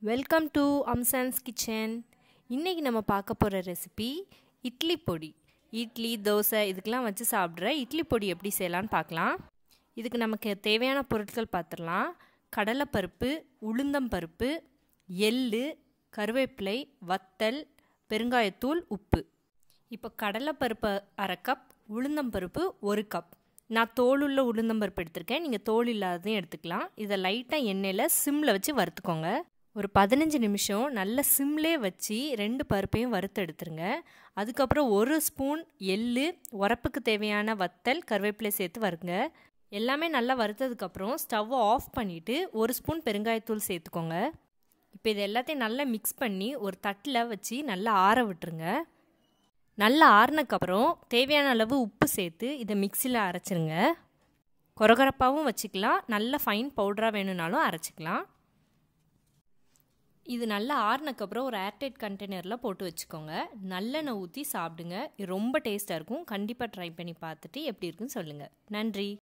welcome to அம்சான்ஸ் kitchen இன்றைக்கி நம்ம பார்க்க போகிற ரெசிபி இட்லி பொடி இட்லி தோசை இதுக்கெலாம் வச்சு சாப்பிட்ற இட்லி பொடி எப்படி செய்யலான்னு பார்க்கலாம் இதுக்கு நமக்கு தேவையான பொருட்கள் பார்த்துடலாம் கடலைப்பருப்பு உளுந்தம்பருப்பு எள்ளு கருவேப்பிலை வத்தல் பெருங்காயத்தூள் உப்பு இப்போ கடலைப்பருப்பு அரை கப் உளுந்தம்பருப்பு ஒரு கப் நான் தோலுள்ள உளுந்தம்பருப்பு எடுத்திருக்கேன் நீங்கள் தோல் இல்லாததையும் எடுத்துக்கலாம் இதை லைட்டாக எண்ணெயில் சிம்மில் வச்சு வறுத்துக்கோங்க ஒரு பதினஞ்சு நிமிஷம் நல்ல சிம்லே வச்சு ரெண்டு பருப்பையும் வறுத்து எடுத்துருங்க அதுக்கப்புறம் ஒரு ஸ்பூன் எள்ளு உரப்புக்கு தேவையான வத்தல் கருவேப்பிலை சேர்த்து வறுங்க எல்லாமே நல்லா வறுத்ததுக்கப்புறம் ஸ்டவ்வை ஆஃப் பண்ணிவிட்டு ஒரு ஸ்பூன் பெருங்காயத்தூள் சேர்த்துக்கோங்க இப்போ இது எல்லாத்தையும் நல்லா மிக்ஸ் பண்ணி ஒரு தட்டில் வச்சு நல்லா ஆற விட்டுருங்க நல்லா ஆறுனக்கப்புறம் தேவையான அளவு உப்பு சேர்த்து இதை மிக்சியில் அரைச்சிருங்க கொரகரப்பாகவும் வச்சுக்கலாம் நல்ல ஃபைன் பவுடராக வேணும்னாலும் அரைச்சிக்கலாம் இது நல்லா ஆறுனக்கப்புறம் ஒரு ஏர்டைட் கண்டெய்னரில் போட்டு வச்சுக்கோங்க நல்லெண்ணெய் ஊற்றி சாப்பிடுங்க இது ரொம்ப டேஸ்ட்டாக இருக்கும் கண்டிப்பாக ட்ரை பண்ணி பார்த்துட்டு எப்படி இருக்குன்னு சொல்லுங்கள் நன்றி